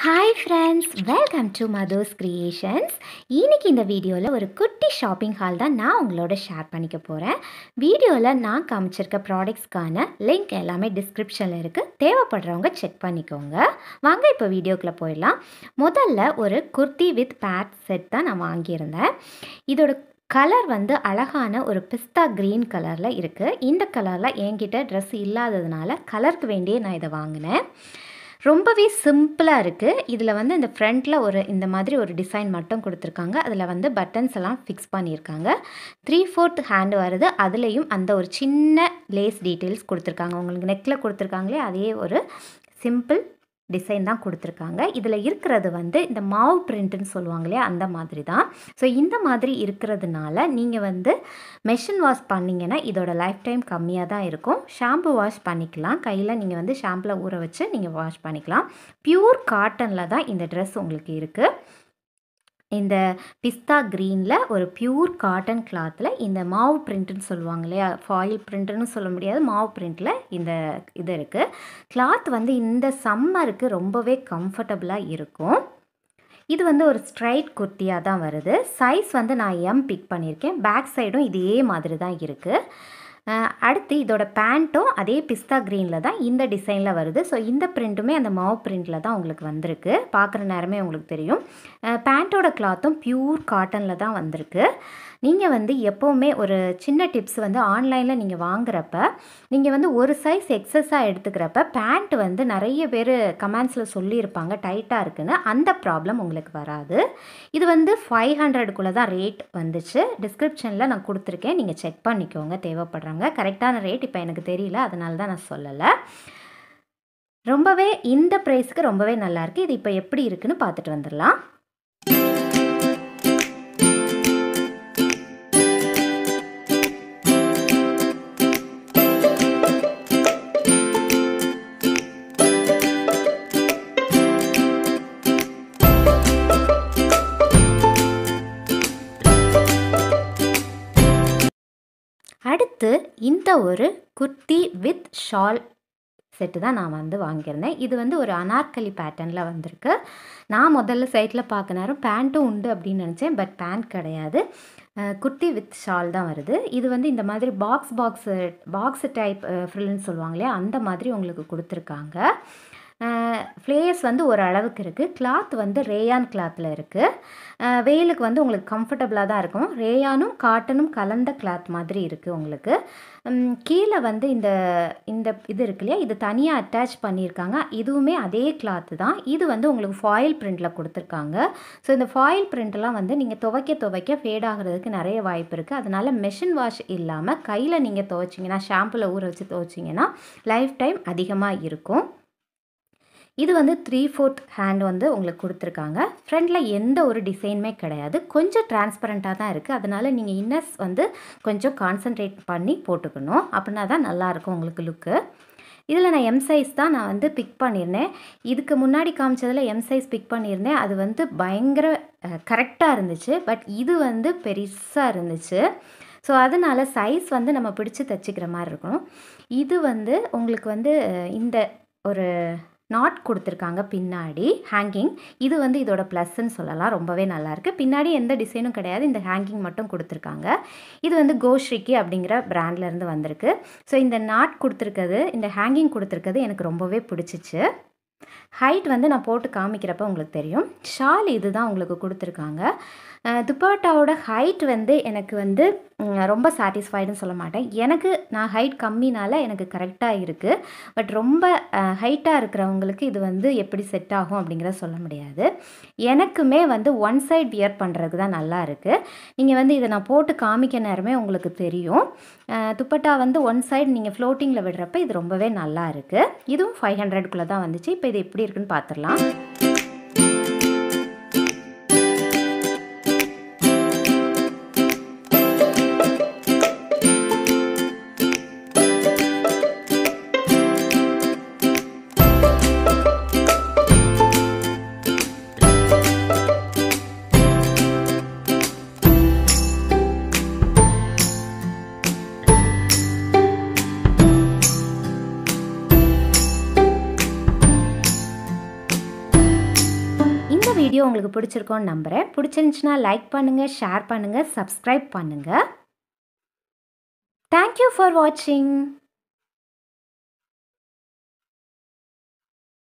hi friends welcome to மதோஸ் creations இன்னைக்கு இந்த வீடியோவில் ஒரு குட்டி ஷாப்பிங் ஹால் தான் நான் உங்களோட ஷேர் பண்ணிக்க போகிறேன் வீடியோவில் நான் காமிச்சிருக்க ப்ராடக்ட்ஸ்க்கான லிங்க் எல்லாமே டிஸ்கிரிப்ஷனில் இருக்குது தேவைப்படுறவங்க செக் பண்ணிக்கோங்க வாங்க இப்போ வீடியோக்குள்ளே போயிடலாம் முதல்ல ஒரு குர்த்தி வித் பேட் செட் தான் நான் வாங்கியிருந்தேன் இதோட கலர் வந்து அழகான ஒரு பிஸ்தா க்ரீன் கலரில் இருக்குது இந்த கலரில் என்கிட்ட ட்ரெஸ் இல்லாததுனால கலருக்கு வேண்டியே நான் இதை வாங்கினேன் ரொம்பவே சிம்பிளாக இருக்குது இதில் வந்து இந்த ஃப்ரண்ட்டில் ஒரு இந்த மாதிரி ஒரு டிசைன் மட்டும் கொடுத்துருக்காங்க அதில் வந்து பட்டன்ஸ் எல்லாம் ஃபிக்ஸ் பண்ணியிருக்காங்க த்ரீ ஃபோர்த் ஹேண்ட் வருது அதுலேயும் அந்த ஒரு சின்ன லேஸ் டீட்டெயில்ஸ் கொடுத்துருக்காங்க உங்களுக்கு நெக்கில் கொடுத்துருக்காங்களே அதே ஒரு சிம்பிள் டிசைன் தான் கொடுத்துருக்காங்க இதில் இருக்கிறது வந்து இந்த மாவு பிரிண்ட்டுன்னு சொல்லுவாங்க இல்லையா அந்த மாதிரி தான் ஸோ இந்த மாதிரி இருக்கிறதுனால நீங்கள் வந்து மெஷின் வாஷ் பண்ணிங்கன்னா இதோட லைஃப் டைம் கம்மியாக தான் இருக்கும் ஷாம்பு வாஷ் பண்ணிக்கலாம் கையில் நீங்கள் வந்து ஷாம்பில் ஊற வச்சு நீங்கள் வாஷ் பண்ணிக்கலாம் பியூர் காட்டனில் தான் இந்த ட்ரெஸ் உங்களுக்கு இருக்குது இந்த பிஸ்தா க்ரீனில் ஒரு பியூர் காட்டன் கிளாத்தில் இந்த மாவு பிரிண்ட்டுன்னு சொல்லுவாங்க இல்லையா ஃபாயில் பிரிண்ட்டுன்னு சொல்ல முடியாது மாவு பிரிண்ட்டில் இந்த இது இருக்குது கிளாத் வந்து இந்த சம்மருக்கு ரொம்பவே கம்ஃபர்டபுளாக இருக்கும் இது வந்து ஒரு ஸ்ட்ரைட் குர்த்தியாக தான் வருது சைஸ் வந்து நான் எம் பிக் பண்ணியிருக்கேன் பேக் சைடும் இதே மாதிரி தான் இருக்குது அடுத்து இதோட பேண்ட்டும் அதே பிஸ்தா க்ரீனில் தான் இந்த டிசைனில் வருது ஸோ இந்த பிரிண்ட்டுமே அந்த மாவு பிரிண்டில் தான் உங்களுக்கு வந்திருக்கு பார்க்குற நேரமே உங்களுக்கு தெரியும் பேண்ட்டோட கிளாத்தும் பியூர் காட்டனில் தான் வந்திருக்கு நீங்கள் வந்து எப்போவுமே ஒரு சின்ன டிப்ஸ் வந்து ஆன்லைனில் நீங்கள் வாங்குறப்ப நீங்கள் வந்து ஒரு சைஸ் எக்ஸஸாக எடுத்துக்கிறப்ப பேண்ட் வந்து நிறைய பேர் கமெண்ட்ஸில் சொல்லியிருப்பாங்க டைட்டாக இருக்குன்னு அந்த ப்ராப்ளம் உங்களுக்கு வராது இது வந்து ஃபைவ் ஹண்ட்ரடுக்குள்ளே தான் ரேட் வந்துச்சு டிஸ்கிரிப்ஷனில் நான் கொடுத்துருக்கேன் நீங்கள் செக் பண்ணிக்கோங்க தேவைப்படுறாங்க கரெக்டான ரேட் இப்போ எனக்கு தெரியல அதனால தான் நான் சொல்லலை ரொம்பவே இந்த ப்ரைஸுக்கு ரொம்பவே நல்லாயிருக்கு இது இப்போ எப்படி இருக்குன்னு பார்த்துட்டு வந்துடலாம் அடுத்து இந்த ஒரு குர்த்தி வித் ஷால் செட்டு தான் நான் வந்து வாங்கியிருந்தேன் இது வந்து ஒரு அனார்கலி பேட்டர்னில் வந்திருக்கு நான் முதல்ல சைட்டில் பார்க்க நேரம் பேண்ட்டும் உண்டு அப்படின்னு நினச்சேன் பட் பேண்ட் கிடையாது குர்த்தி வித் ஷால் தான் வருது இது வந்து இந்த மாதிரி பாக்ஸ் பாக்ஸு பாக்ஸ் டைப் ஃப்ரில்னு சொல்லுவாங்க இல்லையா அந்த மாதிரி உங்களுக்கு கொடுத்துருக்காங்க ஃப்ளேயர்ஸ் வந்து ஒரு அளவுக்கு இருக்குது கிளாத் வந்து ரேயான் கிளாத்தில் இருக்குது வெயிலுக்கு வந்து உங்களுக்கு கம்ஃபர்டபுளாக தான் இருக்கும் ரேயானும் காட்டனும் கலந்த கிளாத் மாதிரி இருக்குது உங்களுக்கு கீழே வந்து இந்த இந்த இது இருக்கு இல்லையா இது தனியாக அட்டாச் பண்ணியிருக்காங்க இதுவுமே அதே கிளாத்து தான் இது வந்து உங்களுக்கு ஃபாயில் பிரிண்டில் கொடுத்துருக்காங்க ஸோ இந்த ஃபாயில் பிரிண்ட்லாம் வந்து நீங்கள் துவைக்க துவைக்க ஃபேட் ஆகிறதுக்கு நிறைய வாய்ப்பு இருக்குது அதனால் மெஷின் வாஷ் இல்லாமல் கையில் நீங்கள் துவைச்சிங்கன்னா ஷாம்பில் ஊற வச்சு துவைச்சிங்கன்னா லைஃப் டைம் அதிகமாக இருக்கும் இது வந்து த்ரீ ஃபோர்த் ஹேண்ட் வந்து உங்களுக்கு கொடுத்துருக்காங்க ஃப்ரண்டில் எந்த ஒரு டிசைனுமே கிடையாது கொஞ்சம் டிரான்ஸ்பரண்ட்டாக தான் இருக்குது அதனால் நீங்கள் இன்னர்ஸ் வந்து கொஞ்சம் கான்சன்ட்ரேட் பண்ணி போட்டுக்கணும் அப்படின்னா தான் நல்லாயிருக்கும் உங்களுக்கு லுக்கு இதில் நான் எம் சைஸ் தான் நான் வந்து பிக் பண்ணியிருந்தேன் இதுக்கு முன்னாடி காமிச்சதில் எம் சைஸ் பிக் பண்ணியிருந்தேன் அது வந்து பயங்கர கரெக்டாக இருந்துச்சு பட் இது வந்து பெருசாக இருந்துச்சு ஸோ அதனால் சைஸ் வந்து நம்ம பிடிச்சி தைச்சிக்கிற மாதிரி இருக்கும் இது வந்து உங்களுக்கு வந்து இந்த ஒரு நாட் கொடுத்துருக்காங்க பின்னாடி ஹேங்கிங் இது வந்து இதோட ப்ளஸ்ன்னு சொல்லலாம் ரொம்பவே நல்லாயிருக்கு பின்னாடி எந்த டிசைனும் கிடையாது இந்த ஹேங்கிங் மட்டும் கொடுத்துருக்காங்க இது வந்து கோஷ்ரிக்கி அப்படிங்கிற பிராண்ட்லேருந்து வந்திருக்கு ஸோ இந்த நாட் கொடுத்துருக்கிறது இந்த ஹேங்கிங் கொடுத்துருக்கிறது எனக்கு ரொம்பவே பிடிச்சிச்சு ஹைட் வந்து நான் போட்டு காமிக்கிறப்ப உங்களுக்கு தெரியும் ஷால் இது தான் உங்களுக்கு கொடுத்துருக்காங்க துப்பாட்டாவோட ஹைட் வந்து எனக்கு வந்து ரொம்ப சாட்டிஸ்ஃபைடுன்னு சொல்ல மாட்டேன் எனக்கு நான் ஹைட் கம்மினால எனக்கு கரெக்டாக இருக்குது பட் ரொம்ப ஹைட்டாக இருக்கிறவங்களுக்கு இது வந்து எப்படி செட் ஆகும் அப்படிங்கிறத சொல்ல முடியாது எனக்குமே வந்து ஒன் சைட் வியர் பண்ணுறதுக்கு தான் நல்லா இருக்குது நீங்கள் வந்து இதை நான் போட்டு காமிக்க நேரமே உங்களுக்கு தெரியும் துப்பட்டா வந்து ஒன் சைடு நீங்கள் ஃப்ளோட்டிங்கில் விடுறப்ப இது ரொம்பவே நல்லா இருக்குது இதுவும் ஃபைவ் ஹண்ட்ரட்குள்ளே தான் வந்துச்சு இப்போ இது எப்படி இருக்குன்னு பார்த்துடலாம் வீடியோ உங்களுக்கு பிடிச்சிருக்கோன்னு நம்புகிறேன் பிடிச்சிருந்துச்சுன்னா லைக் பண்ணுங்கள் ஷேர் பண்ணுங்கள் சப்ஸ்கிரைப் பண்ணுங்கள் தேங்க்யூ ஃபார் வாட்சிங்